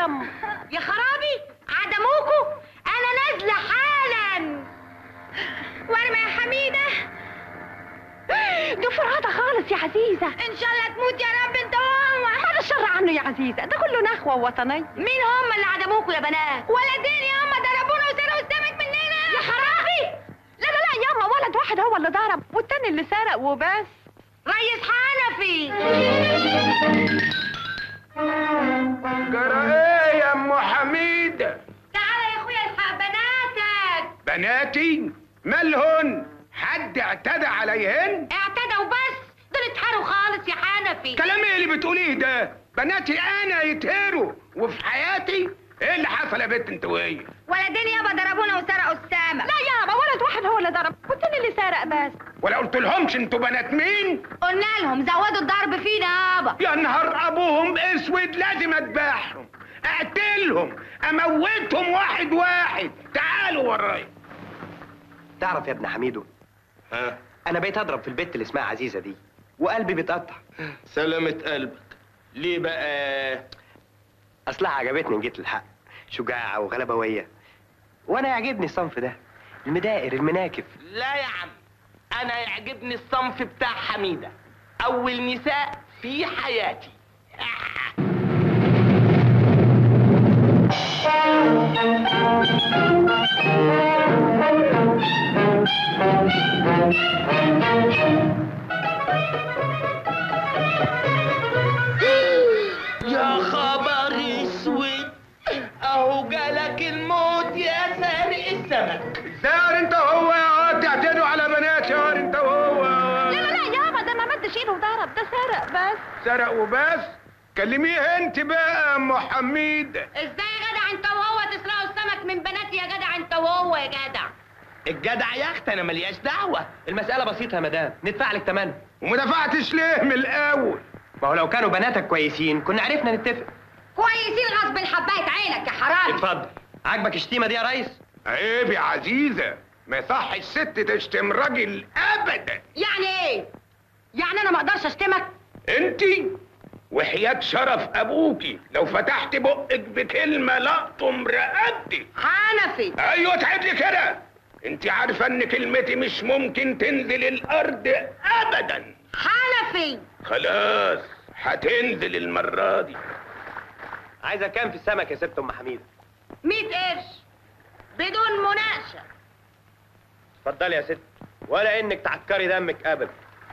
يما يا خرابي عدموكوا انا نازله حالا وارمى يا حميده دي فرهدة خالص يا عزيزة ان شاء الله تموت يا رب انت وهو هذا الشر عنه يا عزيزة ده كله نخوة وطنية مين هم اللي عدموكوا يا بنات ولدين يا اما ضربونا وسرقوا السمك مننا يا خرابي لا لا لا ياما ولد واحد هو اللي ضرب والتاني اللي سرق وبس ريس حنفي جرى ايه يا ام حميده تعالى يا اخويا الحق بناتك بناتي مالهن حد اعتدى عليهن اعتدى وبس دول اتحروا خالص يا حنفي كلام ايه اللي بتقوليه ده بناتي انا يتهروا وفي حياتي ايه اللي حصل يا بنت انت وهي ولدين يابا ضربونا وسرقوا السمك لا ياما ولد واحد هو اللي ضرب والتاني اللي سرق بس ولا قلت لهمش انتوا بنات مين قلنا لهم زودوا الضرب فينا يابا يا نهار ابوهم اسود لازم اذبحهم اقتلهم اموتهم واحد واحد تعالوا ورايا تعرف يا ابن حميدو ها انا بقيت اضرب في البت اللي اسمها عزيزه دي وقلبي بيتقطع سلامة قلبك ليه بقى اصلها عجبتني ان جيت الحق شجاعه وغلبويه وانا يعجبني الصنف ده المدائر المناكف لا يا عم انا يعجبني الصنف بتاع حميده اول نساء في حياتي يا خبر اسود اهو جالك الموت يا سارق السمك زار انت وهو يا واد تعتدوا على بنات يا واد انت وهو لا لا لا ياما ده ما مدش ايده وضرب ده سرق بس سرق وبس كلميه انت بقى يا ام حميد ازاي يا جدع انت وهو تسرقوا السمك من بناتي يا جدع انت وهو يا جدع الجدع يا اخت انا ملياش دعوه المساله بسيطه يا مدام ندفع لك تمن وما دفعتش ليه من الاول ما هو لو كانوا بناتك كويسين كنا عرفنا نتفق كويسين غصب حبايه عينك يا حرامي اتفضل عاجبك الشتيمه دي يا ريس عيب يا عزيزه ما يصحش الست تشتم راجل ابدا يعني ايه يعني انا ما اقدرش اشتمك انت وحياة شرف ابوكي لو فتحت بقك بكلمة لقطم رقبتي حنفي ايوه تعب لي كده انت عارفة ان كلمتي مش ممكن تنزل الارض ابدا حنفي خلاص هتنزل المرة دي عايزه كام في السمك يا ست ام حميده 100 قرش بدون مناقشه اتفضلي يا ست ولا انك تعكري دمك ابدا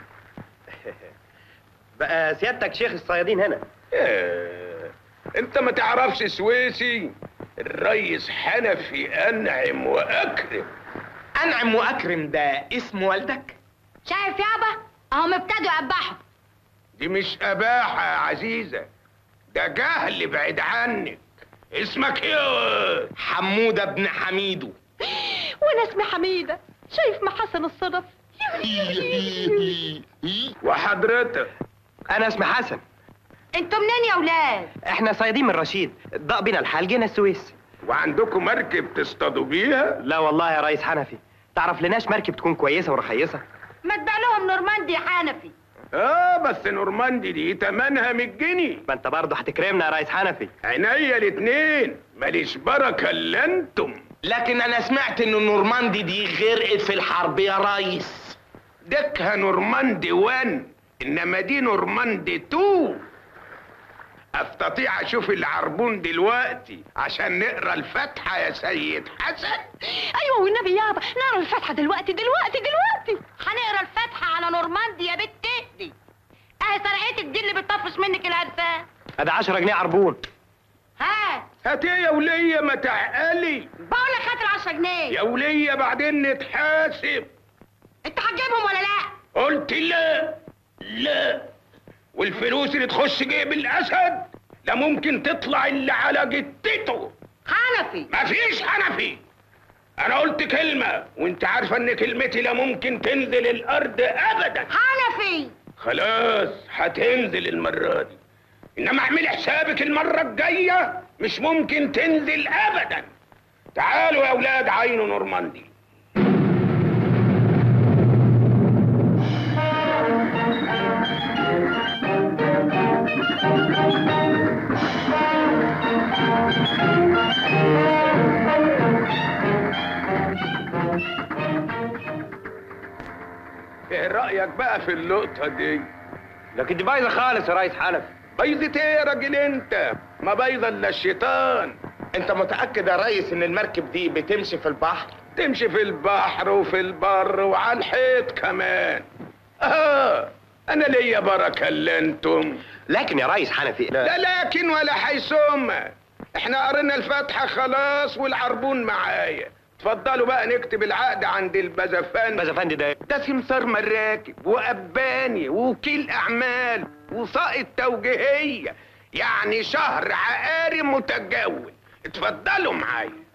بقى سيادتك شيخ الصيادين هنا آه، انت ما تعرفش سويسي الريس حنفي انعم واكرم انعم واكرم ده اسم والدك شايف يابا اهم ابتدوا يقبحوا دي مش اباحة يا عزيزة ده جهل بعيد عنك اسمك ايه حموده ابن حميدو وانا اسمي حميدة شايف محاسن الصدف وحضرتك انا اسمي حسن انتوا منين يا ولاد احنا صيادين من رشيد ضاق بينا الحال جينا السويس وعندكم مركب تصطادوا بيها لا والله يا ريس حنفي تعرف لناش مركب تكون كويسه ورخيصه ما تبيع لهم نورماندي يا حنفي اه بس نورماندي دي تمنها 100 جنيه ما انت برضه هتكرمنا يا ريس حنفي عينيا الاتنين ماليش بركة الا انتم لكن انا سمعت ان نورماندي دي غرقت في الحرب يا ريس دكها نورماندي 1 انما دي نورماندي 2 استطيع اشوف العربون دلوقتي عشان نقرا الفاتحه يا سيد حسن ايوه والنبي يابا نقرا الفاتحة دلوقتي دلوقتي دلوقتي هنقرا الفاتحه على نورماندي يا بت اهدي اهي سرقتك دي اللي بتطفش منك الهرسان ادي 10 جنيه عربون ها هات ايه يا وليه ما تعقلي بقول لك هات ال 10 جنيه يا وليه بعدين نتحاسب انت هتجيبهم ولا لا قلت لا لا والفلوس اللي تخش جيب الاسد لا ممكن تطلع اللي على جتته حنفي مفيش حنفي انا قلت كلمة وانت عارفة ان كلمتي لا ممكن تنزل الارض ابدا حنفي خلاص هتنزل المرة دي انما اعملي حسابك المرة الجاية مش ممكن تنزل ابدا تعالوا يا اولاد عين نورماندي رايك بقى في اللقطه دي لكن دي بايظه خالص يا ريس حنفي بيضة ايه يا راجل انت ما بيضة الا الشيطان انت متأكد يا ريس ان المركب دي بتمشي في البحر تمشي في البحر وفي البر وعلى الحيط كمان اه انا ليا بركه الا انتم لكن يا ريس حنفي لا لكن ولا حيثم احنا قرينا الفاتحه خلاص والعربون معايا اتفضلوا بقى نكتب العقد عند البزفان بازافندي ده ده سمسار مراكب وأباني ووكيل أعمال وسائط توجيهية يعني شهر عقاري متجول اتفضلوا معايا